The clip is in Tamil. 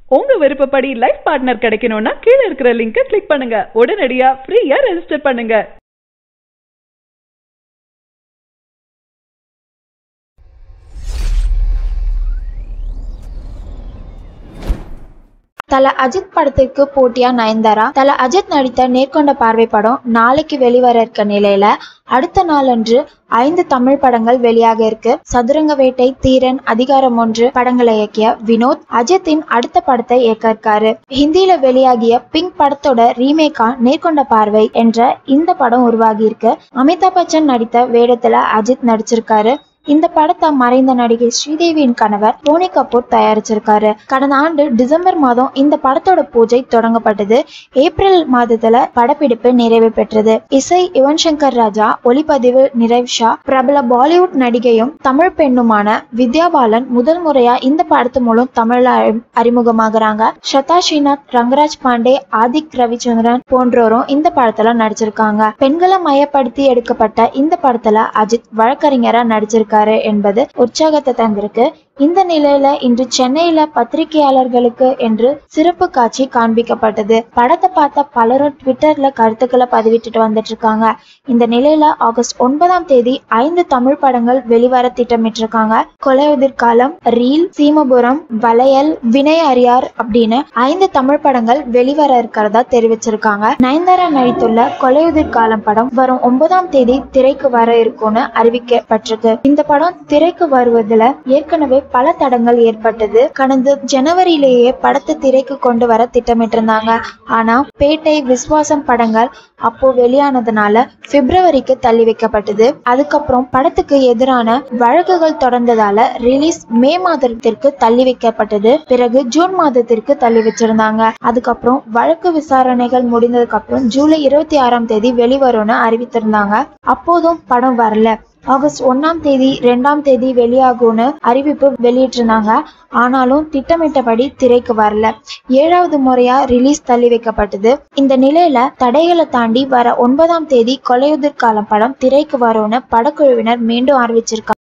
உங்க விருப்பப்படி லைஃப் பார்ட்னர் கிடைக்கணும்னா கீழ இருக்கிற லிங்கை கிளிக் பண்ணுங்க உடனடியா ஃப்ரீயா ரெஜிஸ்டர் பண்ணுங்க தல அஜித் படத்திற்கு போட்டியா நயன்தாரா தல அஜித் நடித்த நேர்கொண்ட பார்வை படம் நாளைக்கு வெளிவர இருக்க நிலையில அடுத்த நாளன்று ஐந்து தமிழ் படங்கள் வெளியாக இருக்கு சதுரங்க வேட்டை தீரன் அதிகாரம் ஒன்று படங்களை இயக்கிய வினோத் அஜித்தின் அடுத்த படத்தை இயக்க இருக்காரு ஹிந்தியில வெளியாகிய பிங்க் படத்தோட ரீமேக்கா நேர்கொண்ட பார்வை என்ற இந்த படம் உருவாகி இருக்கு அமிதாப் பச்சன் நடித்த வேடத்துல அஜித் நடிச்சிருக்காரு இந்த படத்தை மறைந்த நடிகை ஸ்ரீதேவியின் கணவர் டோனி கபூர் தயாரிச்சிருக்காரு கடந்த ஆண்டு டிசம்பர் மாதம் இந்த படத்தோட பூஜை தொடங்கப்பட்டது ஏப்ரல் மாதத்துல படப்பிடிப்பு நிறைவு பெற்றது இசை யுவன் சங்கர் ராஜா ஒளிப்பதிவு நிறைவ் ஷா பிரபல பாலிவுட் நடிகையும் தமிழ் பெண்ணுமான வித்யா பாலன் முதல் முறையா இந்த படத்து மூலம் தமிழ்ல அறி- அறிமுகமாகறாங்க ஸ்ரதா ஸ்ரீநாத் ரங்கராஜ் பாண்டே ஆதிக் ரவிச்சந்திரன் போன்றோரும் இந்த படத்துல நடிச்சிருக்காங்க பெண்களை மையப்படுத்தி எடுக்கப்பட்ட இந்த படத்துல அஜித் வழக்கறிஞரா நடிச்சிருக்காரு என்பது உற்சாகத்தை தந்திருக்கு இந்த நிலையில இன்று சென்னையில பத்திரிகையாளர்களுக்கு என்று சிறப்பு காட்சி காண்பிக்கப்பட்டது படத்தை பார்த்த பலரும் ட்விட்டர்ல கருத்துக்களை பதிவிட்டுட்டு வந்துட்டு இருக்காங்க இந்த நிலையில ஆகஸ்ட் ஒன்பதாம் தேதி ஐந்து தமிழ் படங்கள் வெளிவர திட்டமிட்டிருக்காங்க கொலையுதிர் காலம் ரீல் சீமபுரம் வளையல் வினய் அரியார் அப்படின்னு ஐந்து தமிழ் படங்கள் வெளிவர இருக்கிறதா தெரிவிச்சிருக்காங்க நயன்தாரா நடித்துள்ள கொலையுதிர் காலம் படம் வரும் ஒன்பதாம் தேதி திரைக்கு வர இருக்கும்னு அறிவிக்கப்பட்டிருக்கு இந்த படம் திரைக்கு வருவதுல ஏற்கனவே பல தடங்கள் ஏற்பட்டது கடந்த ஜனவரியிலேயே படத்தை திரைக்கு கொண்டு வர திட்டமிட்டிருந்தாங்க ஆனா பேட்டை விஸ்வாசம் படங்கள் அப்போ வெளியானதுனால பிப்ரவரிக்கு தள்ளி வைக்கப்பட்டது அதுக்கப்புறம் படத்துக்கு எதிரான வழக்குகள் தொடர்ந்ததால ரிலீஸ் மே மாதத்திற்கு தள்ளி வைக்கப்பட்டது பிறகு ஜூன் மாதத்திற்கு தள்ளி வச்சிருந்தாங்க அதுக்கப்புறம் வழக்கு விசாரணைகள் முடிந்ததுக்கு அப்புறம் ஜூலை இருபத்தி ஆறாம் தேதி வெளிவரும்னு அறிவித்திருந்தாங்க அப்போதும் படம் வரல ஆகஸ்ட் ஒன்னாம் தேதி ரெண்டாம் தேதி வெளியாகும்னு அறிவிப்பு வெளியிட்டிருந்தாங்க ஆனாலும் திட்டமிட்டபடி திரைக்கு வரல ஏழாவது முறையா ரிலீஸ் தள்ளி வைக்கப்பட்டது இந்த நிலையில தடைகளை தாண்டி வர ஒன்பதாம் தேதி கொலையுதிர் காலம் படம் திரைக்கு வரும்னு படக்குழுவினர் மீண்டும் அறிவிச்சிருக்காங்க